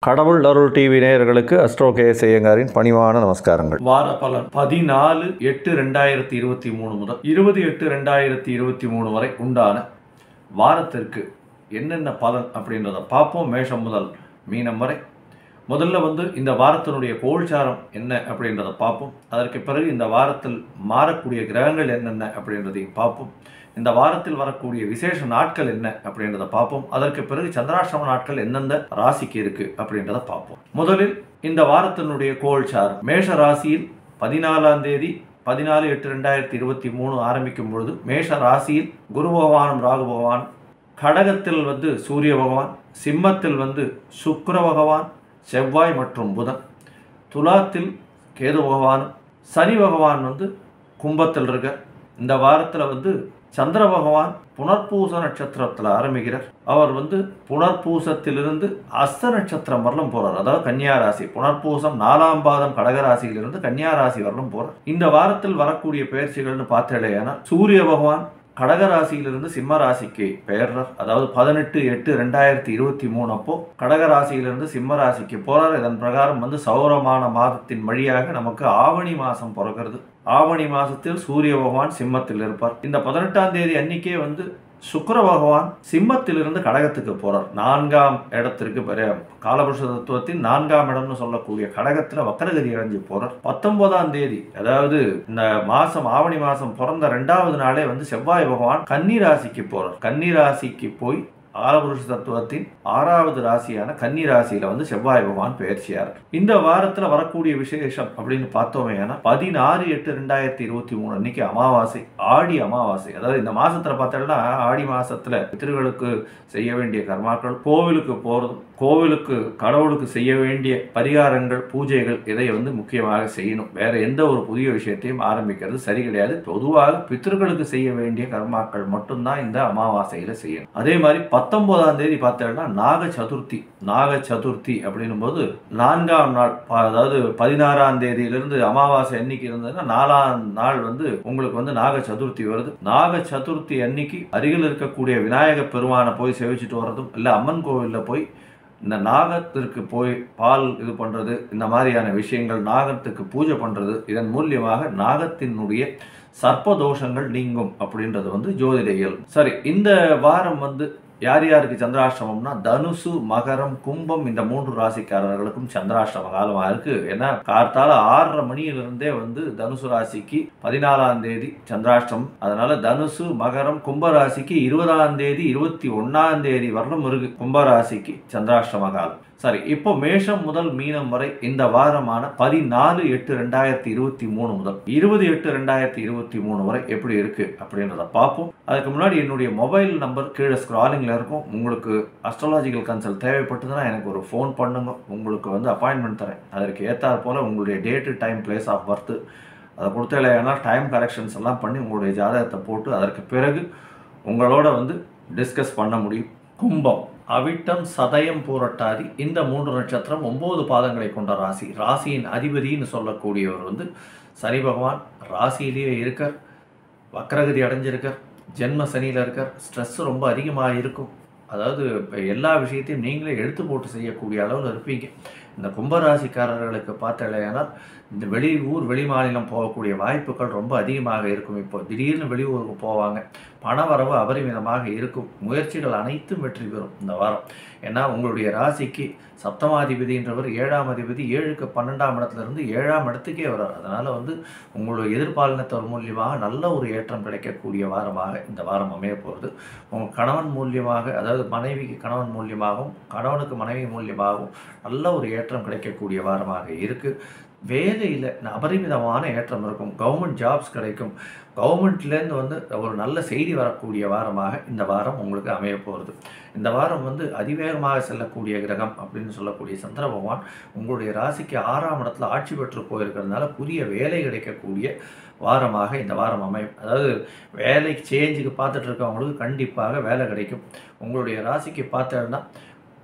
கடவுள் அருள் டிவி நேயர்களுக்கு அஸ்ட்ரோ கேஎஸ் ஐயங்காரின் பணிவான நமஸ்காரங்கள் வார பலன் பதினாலு எட்டு ரெண்டாயிரத்தி இருபத்தி மூணு முதல் இருபது எட்டு ரெண்டாயிரத்தி இருபத்தி மூணு வரை உண்டான வாரத்திற்கு என்னென்ன பலன் அப்படின்றத பார்ப்போம் மேஷம் முதல் மீனம் வரை முதல்ல வந்து இந்த வாரத்தினுடைய கோல்சாரம் என்ன அப்படின்றத பார்ப்போம் அதற்கு பிறகு இந்த வாரத்தில் மாறக்கூடிய கிரகங்கள் என்னென்ன அப்படின்றதையும் பார்ப்போம் இந்த வாரத்தில் வரக்கூடிய விசேஷ நாட்கள் என்ன அப்படின்றத பார்ப்போம் அதற்கு பிறகு சந்திராஷ்டம நாட்கள் எந்தெந்த ராசிக்கு இருக்கு அப்படின்றத பார்ப்போம் முதலில் இந்த வாரத்தினுடைய கோல்சாரம் மேஷ ராசியில் பதினாலாம் தேதி பதினாலு எட்டு ரெண்டாயிரத்தி இருபத்தி மூணு ஆரம்பிக்கும் பொழுது மேஷ ராசியில் குரு பகவானும் ராகு பகவான் கடகத்தில் வந்து சூரிய பகவான் சிம்மத்தில் வந்து சுக்கிர பகவான் செவ்வாய் மற்றும் புதன் துலாத்தில் கேது பகவான் சனி பகவான் வந்து கும்பத்தில் இருக்க இந்த வாரத்தில் வந்து சந்திர பகவான் புனர்பூச நட்சத்திரத்தில் ஆரம்பிக்கிறார் அவர் வந்து புனர்பூசத்திலிருந்து அஸ்த நட்சத்திரம் வரலும் போறார் அதாவது கன்னியா ராசி புனர்பூசம் நாலாம் பாதம் கடகராசியிலிருந்து கன்னியா ராசி வரலும் போறார் இந்த வாரத்தில் வரக்கூடிய பயிற்சிகள்னு பார்த்தேன்னா சூரிய பகவான் கடகராசியிலிருந்து சிம்ம ராசிக்கு பெயர்றார் அதாவது பதினெட்டு எட்டு ரெண்டாயிரத்தி இருபத்தி மூணு அப்போ கடகராசியிலிருந்து சிம்ம ராசிக்கு போறார் இதன் பிரகாரம் வந்து சௌரமான மாதத்தின் வழியாக நமக்கு ஆவணி மாசம் பிறக்கிறது ஆவணி மாசத்தில் சூரிய பகவான் சிம்மத்தில் இருப்பார் இந்த பதினெட்டாம் தேதி அன்னைக்கே வந்து சுக்கிர பகவான் சிம்மத்திலிருந்து கடகத்துக்கு போறார் நான்காம் இடத்திற்கு பெரிய காலபுருஷ தத்துவத்தின் நான்காம் இடம்னு சொல்லக்கூடிய கடகத்துல வக்கரகதி அடைஞ்சு போறார் பத்தொன்பதாம் தேதி அதாவது இந்த மாசம் ஆவணி மாசம் பிறந்த ரெண்டாவது நாளே வந்து செவ்வாய் பகவான் கன்னி ராசிக்கு போறார் கன்னி ராசிக்கு போய் ஆலபுருஷ தத்துவத்தின் ஆறாவது ராசியான கன்னி ராசியில வந்து செவ்வாய் பகவான் பயிற்சியார் இந்த வாரத்துல வரக்கூடிய விசேஷம் அப்படின்னு பார்த்தோமே பதினாறு எட்டு ரெண்டாயிரத்தி இருபத்தி மூணு அன்னைக்கு அமாவாசை ஆடி அமாவாசை அதாவது இந்த மாசத்துல பார்த்தோம்னா ஆடி மாசத்துல பித்திருக்களுக்கு செய்ய வேண்டிய கர்மாக்கள் கோவிலுக்கு போறதும் கோவிலுக்கு கடவுளுக்கு செய்ய வேண்டிய பரிகாரங்கள் பூஜைகள் இதை வந்து முக்கியமாக செய்யணும் வேற எந்த ஒரு புதிய விஷயத்தையும் ஆரம்பிக்கிறது சரி கிடையாது பொதுவாக பித்திருக்களுக்கு செய்ய வேண்டிய கர்மாக்கள் மட்டும்தான் இந்த அமாவாசையில செய்யணும் அதே மாதிரி பத்தொன்பதாம் தேதி பார்த்தோம்னா நாக சதுர்த்தி நாக சதுர்த்தி அப்படின்னும் போது நான்காம் நாள் ப- அதாவது பதினாறாம் தேதியிலிருந்து அமாவாசை அன்னைக்கு இருந்ததுன்னா நாலாம் நாள் வந்து உங்களுக்கு வந்து நாக சதுர்த்தி வருது நாக சதுர்த்தி அன்னைக்கு அருகில் இருக்கக்கூடிய விநாயக பெருமானை போய் சேவிச்சுட்டு வர்றதும் இல்லை அம்மன் கோவிலில் போய் இந்த நாகத்திற்கு போய் பால் இது பண்றது இந்த மாதிரியான விஷயங்கள் நாகத்துக்கு பூஜை பண்றது இதன் மூலியமாக நாகத்தினுடைய சர்ப்ப தோஷங்கள் நீங்கும் அப்படின்றது வந்து ஜோதிட இயல்பு சரி இந்த வாரம் வந்து யார் யாருக்கு சந்திராஷ்டமம்னா தனுசு மகரம் கும்பம் இந்த மூன்று ராசிக்காரர்களுக்கும் சந்திராஷ்டம காலமாக இருக்கு ஏன்னா கார்த்தால ஆறரை மணியிலிருந்தே வந்து தனுசு ராசிக்கு பதினாலாம் தேதி சந்திராஷ்டமம் அதனால தனுசு மகரம் கும்ப ராசிக்கு இருபதாம் தேதி இருபத்தி ஒன்னாம் தேதி வரலும் இருக்கு கும்ப ராசிக்கு சந்திராஷ்டம காலம் சரி இப்போ மேஷம் முதல் மீனம் வரை இந்த வாரமான பதினாலு எட்டு ரெண்டாயிரத்தி இருபத்தி மூணு முதல் இருபது எட்டு ரெண்டாயிரத்தி இருபத்தி மூணு வரை எப்படி இருக்கு அப்படின்றத பார்ப்போம் அதுக்கு முன்னாடி என்னுடைய மொபைல் நம்பர் கீழே ஸ்க்ராலிங்கில் இருக்கும் உங்களுக்கு அஸ்ட்ராலாஜிக்கல் கன்சல்ட் தேவைப்பட்டதுன்னா எனக்கு ஒரு ஃபோன் பண்ணுங்க உங்களுக்கு வந்து அப்பாயின்மெண்ட் தரேன் அதற்கு ஏற்றாற் போல உங்களுடைய date time place of birth அதை கொடுத்தலையானா டைம் கரெக்ஷன்ஸ் எல்லாம் பண்ணி உங்களுடைய ஜாதகத்தை போட்டு அதற்கு பிறகு உங்களோட வந்து டிஸ்கஸ் பண்ண முடியும் கும்பம் அவிட்டம் சதயம் பூரட்டாதி இந்த மூன்று நட்சத்திரம் ஒன்பது பாதங்களை கொண்ட ராசி ராசியின் அதிபதின்னு சொல்லக்கூடியவர் வந்து சனி பகவான் ராசியிலேயே இருக்கார் வக்ரகதி அடைஞ்சிருக்கார் ஜென்ம சனியில் இருக்கார் ஸ்ட்ரெஸ் ரொம்ப அதிகமாக இருக்கும் அதாவது இப்போ எல்லா விஷயத்தையும் நீங்களே எடுத்து போட்டு செய்யக்கூடிய அளவில் இருப்பீங்க இந்த கும்பராசிக்காரர்களுக்கு பார்த்தலையானால் இந்த வெளி ஊர் வெளி மாநிலம் போகக்கூடிய வாய்ப்புகள் ரொம்ப அதிகமாக இருக்கும் இப்போ திடீர்னு வெளியூருக்கு போவாங்க பண வரவு அபரிமிதமாக இருக்கும் முயற்சிகள் அனைத்தும் வெற்றி பெறும் இந்த வாரம் ஏன்னா உங்களுடைய ராசிக்கு சப்தமாதிபதின்றவர் ஏழாம் அதிபதி ஏழுக்கு பன்னெண்டாம் இடத்துல இருந்து ஏழாம் இடத்துக்கே வர்றார் அதனால வந்து உங்களுடைய எதிர்பாலினத்தவர் மூலியமாக நல்ல ஒரு ஏற்றம் கிடைக்கக்கூடிய வாரமாக இந்த வாரம் அமைய போகிறது உங்கள் கணவன் மூலியமாக அதாவது மனைவிக்கு கணவன் மூலியமாகவும் கணவனுக்கு மனைவி மூலியமாகவும் நல்ல ஒரு ஏற்றம் கிடைக்கக்கூடிய வாரமாக இருக்குது வேலையில் அபரிமிதமான ஏற்றம் இருக்கும் கவர்மெண்ட் ஜாப்ஸ் கிடைக்கும் கவர்மெண்ட்லேருந்து வந்து ஒரு நல்ல செய்தி வரக்கூடிய வாரமாக இந்த வாரம் உங்களுக்கு அமைய போகிறது இந்த வாரம் வந்து அதிவேகமாக செல்லக்கூடிய கிரகம் அப்படின்னு சொல்லக்கூடிய சந்திர பகவான் உங்களுடைய ராசிக்கு ஆறாம் இடத்துல ஆட்சி பெற்று போயிருக்கிறதுனால புதிய வேலை கிடைக்கக்கூடிய வாரமாக இந்த வாரம் அமையும் அதாவது வேலைக்கு சேஞ்சுக்கு பார்த்துட்டு இருக்கவங்களுக்கு கண்டிப்பாக வேலை கிடைக்கும் உங்களுடைய ராசிக்கு பார்த்தோன்னா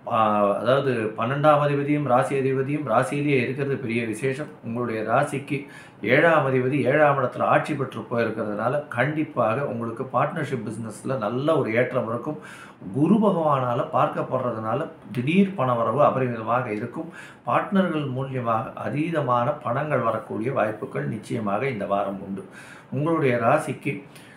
பா- அதாவது பன்னெண்டாம் அதிபதியும் ராசி அதிபதியும் ராசியிலேயே இருக்கிறது பெரிய விசேஷம் உங்களுடைய ராசிக்கு ஏழாம் அதிபதி ஏழாம் இடத்துல ஆட்சி பெற்று போயிருக்கிறதுனால கண்டிப்பாக உங்களுக்கு பார்ட்னர்ஷிப் பிஸ்னஸில் நல்ல ஒரு ஏற்றம் இருக்கும் குரு பகவானால் பார்க்கப்படுறதுனால திடீர் பணவரவு அபரிமிதமாக இருக்கும் பார்ட்னர்கள் மூலியமாக அதீதமான பணங்கள் வரக்கூடிய வாய்ப்புகள் நிச்சயமாக இந்த வாரம் உண்டு உங்களுடைய ராசிக்கு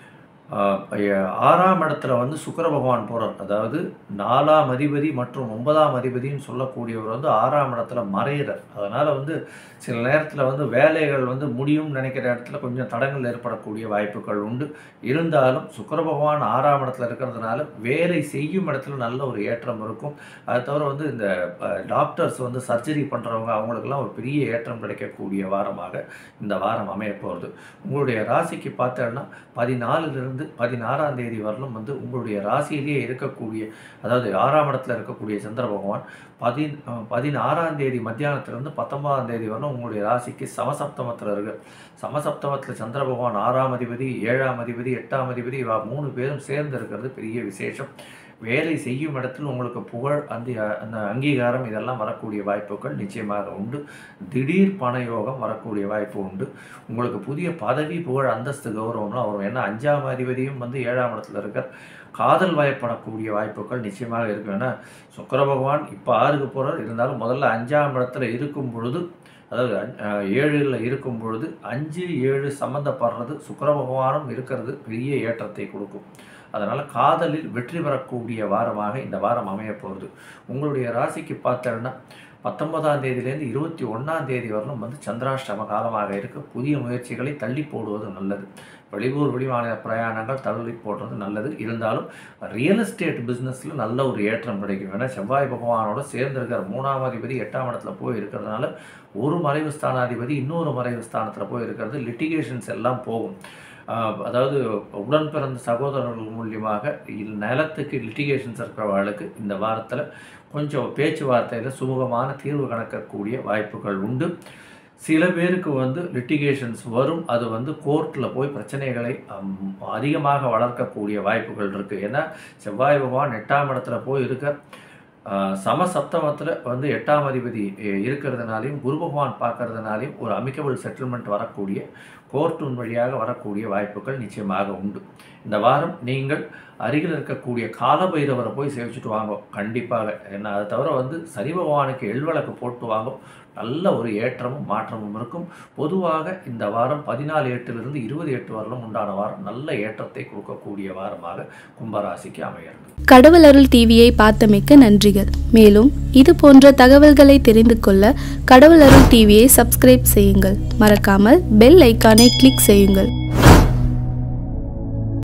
ஆஹ், ஐய- ஆறாம் இடத்துல வந்து சுக்கிர பகவான் போகிறார் அதாவது நாலாம் அதிபதி மற்றும் ஒன்பதாம் அதிபதின்னு சொல்லக்கூடியவர் வந்து ஆறாம் இடத்துல மறையிறார் அதனால் வந்து சில நேரத்தில் வந்து வேலைகள் வந்து முடியும்னு நினைக்கிற இடத்துல கொஞ்சம் தடங்கள் ஏற்படக்கூடிய வாய்ப்புகள் உண்டு இருந்தாலும் சுக்கிர பகவான் ஆறாம் இடத்துல இருக்கிறதுனால வேலை செய்யும் இடத்துல நல்ல ஒரு ஏற்றம் இருக்கும் அது தவிர வந்து இந்த டாக்டர்ஸ் வந்து சர்ஜரி பண்ணுறவங்க அவங்களுக்கெல்லாம் ஒரு பெரிய ஏற்றம் கிடைக்கக்கூடிய வாரமாக இந்த வாரம் அமைய போகிறது உங்களுடைய ராசிக்கு பார்த்தோன்னா பதினாலிலிருந்து பதினாறாம் தேதி வரலும் வந்து உங்களுடைய ராசியிலேயே இருக்கக்கூடிய அதாவது ஆறாம் இடத்துல இருக்கக்கூடிய சந்திர பகவான் பதி அஹ் பதினாறாம் தேதி மத்தியானத்திலிருந்து பத்தொன்பதாம் தேதி வரலும் உங்களுடைய ராசிக்கு சமசப்தமத்தில் இருக்கு சமசப்தமத்தில் சந்திர பகவான் ஆறாம் அதிபதி ஏழாம் அதிபதி எட்டாம் அதிபதி இவ மூணு பேரும் சேர்ந்து இருக்கிறது பெரிய விசேஷம் வேலை செய்யும் இடத்தில் உங்களுக்கு புகழ் அந்த அந்த அங்கீகாரம் இதெல்லாம் வரக்கூடிய வாய்ப்புகள் நிச்சயமாக உண்டு திடீர் பண யோகம் வரக்கூடிய வாய்ப்பு உண்டு உங்களுக்கு புதிய பதவி புகழ் அந்தஸ்து கௌரவம்லாம் வரும் ஏன்னா அஞ்சாம் அதிபதியும் வந்து ஏழாம் இடத்துல இருக்க காதல் வயப்படக்கூடிய வாய்ப்புகள் நிச்சயமாக இருக்கும் ஏன்னா சுக்கிர பகவான் இப்போ ஆறுக்கு போகிறார் இருந்தாலும் முதல்ல அஞ்சாம் இடத்துல இருக்கும் பொழுது அதாவது அஹ், ஏழுல இருக்கும் பொழுது அஞ்சு ஏழு சம்மந்தப்படுறது சுக்கிர பகவானும் இருக்கிறது பெரிய ஏற்றத்தை கொடுக்கும் அதனால் காதலில் வெற்றி பெறக்கூடிய வாரமாக இந்த வாரம் அமைய போகுது உங்களுடைய ராசிக்கு பார்த்தோன்னா பத்தொன்பதாம் தேதியிலேருந்து இருபத்தி ஒன்றாம் தேதி வரலும் வந்து சந்திராஷ்டம காலமாக இருக்க புதிய முயற்சிகளை தள்ளி போடுவது நல்லது வெளியூர் வெளிமாநில பிரயாணங்கள் தள்ளி போடுறது நல்லது இருந்தாலும் ரியல் எஸ்டேட் பிஸ்னஸில் நல்ல ஒரு ஏற்றம் கிடைக்கும் ஏன்னா செவ்வாய் பகவானோட சேர்ந்திருக்கிற மூணாம் அதிபதி எட்டாம் இடத்துல போய் இருக்கிறதுனால ஒரு மறைவு ஸ்தானாதிபதி இன்னொரு மறைவு ஸ்தானத்தில் போய் இருக்கிறது லிட்டிகேஷன்ஸ் எல்லாம் போகும் ஆஹ் அதாவது உடன் பிறந்த சகோதரர்கள் மூலியமாக இல் நிலத்துக்கு லிட்டிகேஷன்ஸ் இருக்கிறவர்களுக்கு இந்த வாரத்தில் கொஞ்சம் பேச்சுவார்த்தையில் சுமூகமான தீர்வு கணக்கக்கூடிய வாய்ப்புகள் உண்டு சில பேருக்கு வந்து லிட்டிகேஷன்ஸ் வரும் அது வந்து கோர்ட்டில் போய் பிரச்சனைகளை அம், அதிகமாக வளர்க்கக்கூடிய வாய்ப்புகள் இருக்குது ஏன்னா செவ்வாய் பகவான் எட்டாம் இடத்துல போய் இருக்க ஆஹ், சமசப்தமத்தில் வந்து எட்டாம் அதிபதி எ- இருக்கிறதுனாலையும் குரு பகவான் பார்க்கறதுனாலையும் ஒரு அமிக்கபிள் செட்டில்மெண்ட் வரக்கூடிய கோர்ட்டின் வழியாக வரக்கூடிய வாய்ப்புகள் நிச்சயமாக உண்டு இந்த வாரம் நீங்கள் அருகில் இருக்கக்கூடிய காலபைரவரை போய் சேவிச்சுட்டு வாங்க கண்டிப்பாக ஏன்னா அதை தவிர வந்து சனி பகவானுக்கு எள்விளக்கு போட்டு வாங்க நல்ல ஒரு ஏற்றமும் மாற்றமும் இருக்கும் பொதுவாக இந்த வாரம் பதினாலு எட்டிலிருந்து இருபது எட்டு வரலும் உண்டான வாரம் நல்ல ஏற்றத்தை கொடுக்கக்கூடிய வாரமாக கும்பராசிக்கு அமைகிறது கடவுள் அருள் டிவியை பார்த்தமைக்க நன்றிகள் மேலும் இது போன்ற தகவல்களை தெரிந்து கொள்ள கடவுள் அருள் டிவியை சப்ஸ்கிரைப் செய்யுங்கள் மறக்காமல் பெல் ஐக்கானை கிளிக் செய்யுங்கள்